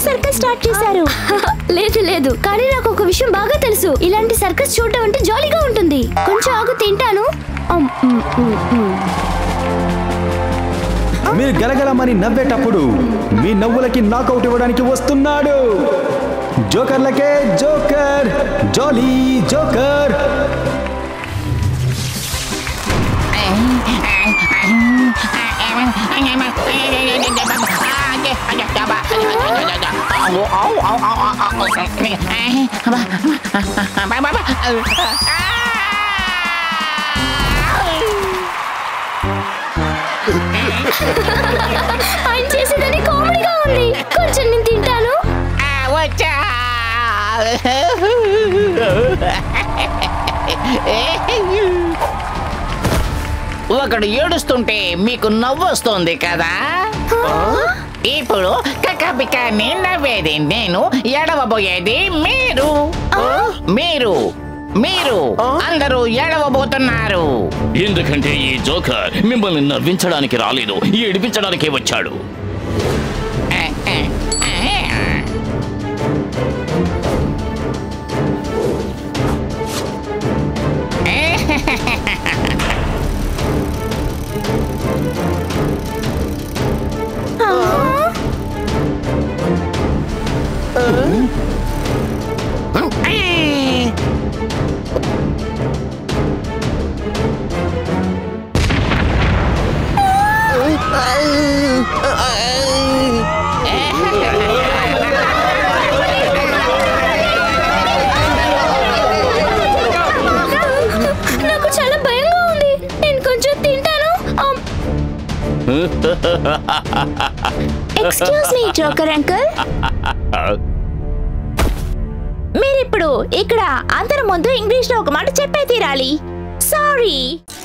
Circus start చేశారు లేదు లేదు కానీ నాకు ఒక విషయం బాగా తెలుసు ఇలాంటి సర్కస్ చూడటం అంటే జాలీగా ఉంటుంది కొంచెం ఆగు తింటాను అమ్, ఉమ్, ఉమ్, ఉమ్. మీరు గలగలమని నవ్వేటప్పుడు మీ నవ్వులకి నాకౌట్ ఇవ్వడానికి వస్తున్నాడు జోకర్లకే జోకర్ జాలీ జోకర్ ఆయన చేసేదని కామెడీగా ఉంది కొంచెం నేను తింటాను వచ్చా ఒకడు ఏడుస్తుంటే మీకు నవ్వు వస్తుంది కదా ఇప్పుడు కక్కపికాన్ని నవ్వేది నేను ఎడవబోయేది మీరు మీరు మీరు అందరూ ఎడవబోతున్నారు ఎందుకంటే ఈ జోకర్ మిమ్మల్ని నవ్వించడానికి రాలేదు ఏడిపించడానికే వచ్చాడు నాకు చాలా భయంగా ఉంది నేను కొంచెం తింటాను um. Excuse me joker uncle మీరిప్పుడు ఇక్కడ అందరి ముందు ఇంగ్లీష్ లో ఒక మాట చెప్పే తీరాలి సారీ